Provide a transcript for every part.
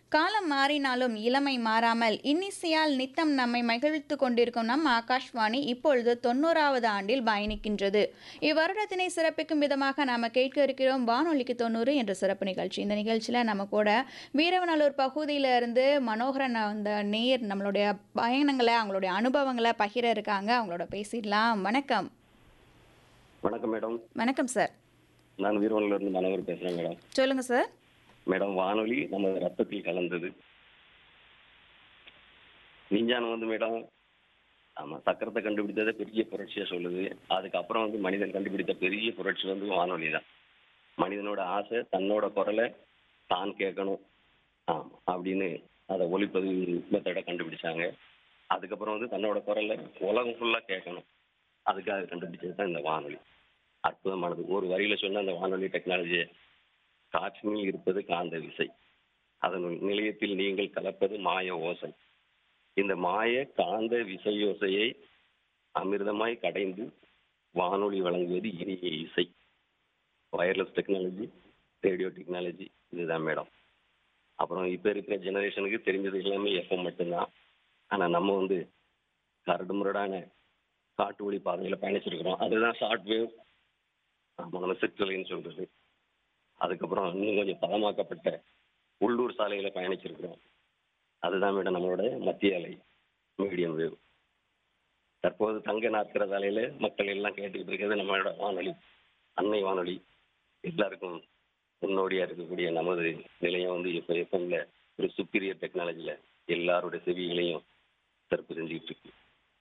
காலம் மாறினாலும் இளமை மாறாமல் இன்னிசையால் நித்தம் நம்மை மகிழ்த்து கொண்டிருக்கும் நம் ஆகாஷ்வாணி இப்பொழுது தொண்ணூறாவது ஆண்டில் பயணிக்கின்றது இவ்வருடத்தினை சிறப்பிக்கும் விதமாக நாம கேட்க இருக்கிறோம் வானொலிக்கு தொண்ணூறு என்ற சிறப்பு நிகழ்ச்சி இந்த நிகழ்ச்சியில் நம்ம கூட வீரவநல்லூர் பகுதியில இருந்து மனோகரன் அந்த நேர் நம்மளுடைய பயணங்களை அவங்களுடைய அனுபவங்களை பகிர இருக்காங்க அவங்களோட பேசிடலாம் வணக்கம் வணக்கம் மேடம் வணக்கம் சார் நான் வீரவனில இருந்து மனோகர் பேசுறேன் மேடம் சொல்லுங்க சார் மேடம் வானொலி நம்ம ரத்தத்தில் கலந்தது விஞ்ஞானம் வந்து மேடம் ஆமா சக்கரத்தை கண்டுபிடித்ததை பெரிய புரட்சியா சொல்லுது அதுக்கப்புறம் வந்து மனிதன் கண்டுபிடித்த பெரிய புரட்சி வந்து வானொலி தான் மனிதனோட ஆசை தன்னோட குரலை தான் கேட்கணும் ஆமா அப்படின்னு அதை ஒளிப்பதிவு மெத்தடை கண்டுபிடிச்சாங்க அதுக்கப்புறம் வந்து தன்னோட குரலை உலகம் ஃபுல்லா கேட்கணும் அதுக்காக கண்டுபிடிச்சது தான் இந்த வானொலி அற்புதமானது ஒரு வரியில சொன்ன அந்த வானொலி டெக்னாலஜியை காற்றினில் இருப்பது காந்த விசை அதன் நிலையத்தில் நீங்கள் கலப்பது மாய ஓசை இந்த மாய காந்த விசையோசையை அமிர்தமாய் கடைந்து வானொலி வழங்குவது இனிய இசை வயர்லெஸ் டெக்னாலஜி ரேடியோ டெக்னாலஜி இதுதான் மேடம் அப்புறம் இப்போ இருக்கிற ஜெனரேஷனுக்கு தெரிஞ்சது எல்லாமே எஃப்எம் மட்டும்தான் ஆனால் நம்ம வந்து கரடு முரடான காட்டு வழி பாதையில் பயணிச்சிருக்கிறோம் அதுதான் ஷார்ட் வேவ் ஆமாம் நம்ம சிற்றலைன்னு சொல்றது அதுக்கப்புறம் இன்னும் கொஞ்சம் பதமாக்கப்பட்ட உள்ளூர் சாலைகளை பயணிச்சிருக்கிறோம் அதுதான் மேடம் நம்மளோட மத்திய அலை மீடியம் வேவ் தற்போது தங்க நாற்கிற சாலையில மக்கள் எல்லாம் கேட்டுக்கிட்டு இருக்கிறது நம்மளோட வானொலி அன்னை வானொலி எல்லாருக்கும் முன்னோடியா இருக்கக்கூடிய நமது நிலையம் வந்து இப்போ எப்பவும்ல ஒரு சுப்பீரியர் டெக்னாலஜில எல்லாருடைய செவிகளையும் சிறப்பு செஞ்சுக்கிட்டு இருக்கு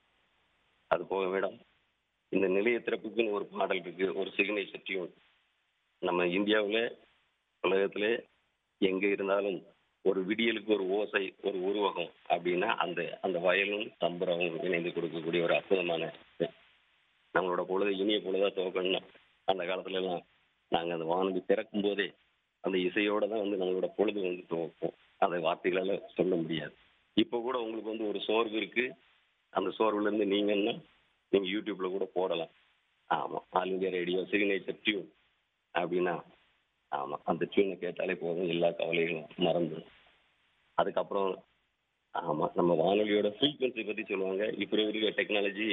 அது போக மேடம் இந்த நிலைய திறப்புக்குன்னு ஒரு பாடல் இருக்கு ஒரு சிக்னேச்சர் டியூன் நம்ம இந்தியாவில் உலகத்துல எங்க இருந்தாலும் ஒரு விடியலுக்கு ஒரு ஓசை ஒரு உருவகம் அப்படின்னா அந்த அந்த வயலும் தம்புரமும் இணைந்து கொடுக்கக்கூடிய ஒரு அற்புதமான இது. நம்மளோட பொழுது இனிய பொழுதா துவக்கணும் அந்த காலத்துல எல்லாம் நாங்க அந்த வானொலி திறக்கும் போதே அந்த இசையோட தான் வந்து நம்மளோட பொழுது வந்து துவப்போம் அதை வார்த்தைகளால சொல்ல முடியாது இப்போ கூட உங்களுக்கு வந்து ஒரு சோர்வு இருக்கு அந்த சோர்வுல இருந்து நீங்கன்னா நீங்க யூடியூப்ல கூட போடலாம் ஆமா All India Radio signature tune அப்படின்னா ஆமா அந்த டியூனை கேட்டாலே போதும் எல்லா கவலைகளும் மறந்துடும் அதுக்கப்புறம் ஆமா நம்ம வானொலியோட ஃப்ரீக்வன்சி பத்தி சொல்லுவாங்க இப்போ இருக்கிற டெக்னாலஜி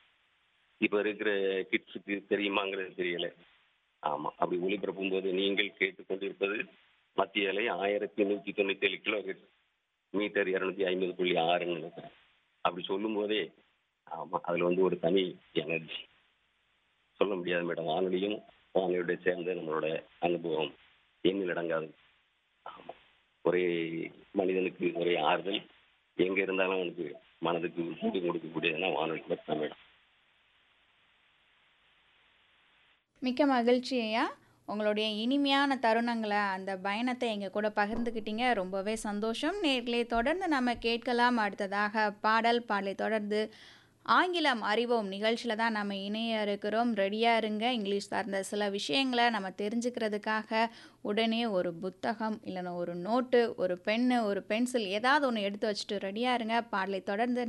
இப்போ இருக்கிற கிட்ஸுக்கு தெரியுமாங்கிறது தெரியல ஆமா அப்படி ஒளிபரப்பும் போது நீங்கள் கேட்டுக்கொண்டிருப்பது மத்திய அலை ஆயிரத்தி நூத்தி தொண்ணூத்தி ஏழு கிலோ மீட்டர் இருநூத்தி ஐம்பது புள்ளி ஆறுன்னு நினைக்கிறேன் அப்படி சொல்லும் போதே ஆமா அதுல வந்து ஒரு தனி எனர்ஜி சொல்ல முடியாது மேடம் வானொலியும் வானொலியோட சேர்ந்த நம்மளோட அனுபவம் எண்ணில் அடங்காது ஆமா ஒரே மனிதனுக்கு ஒரே ஆறுதல் எங்க இருந்தாலும் அவனுக்கு மனதுக்கு ஊட்டி கொடுக்கக்கூடியதுன்னா வானொலி மட்டும் மேடம் மிக்க மகிழ்ச்சி ஐயா உங்களுடைய இனிமையான தருணங்களை அந்த பயணத்தை எங்கள் கூட பகிர்ந்துக்கிட்டீங்க ரொம்பவே சந்தோஷம் நேர்களே தொடர்ந்து நம்ம கேட்கலாம் அடுத்ததாக பாடல் பாடலை தொடர்ந்து ஆங்கிலம் அறிவோம் நிகழ்ச்சியில் தான் நம்ம இணைய இருக்கிறோம் ரெடியாக இருங்க இங்கிலீஷ் சார்ந்த சில விஷயங்களை நம்ம தெரிஞ்சுக்கிறதுக்காக உடனே ஒரு புத்தகம் இல்லைன்னா ஒரு நோட்டு ஒரு பென்னு ஒரு பென்சில் ஏதாவது ஒன்று எடுத்து வச்சுட்டு ரெடியாக இருங்க பாடலை தொடர்ந்து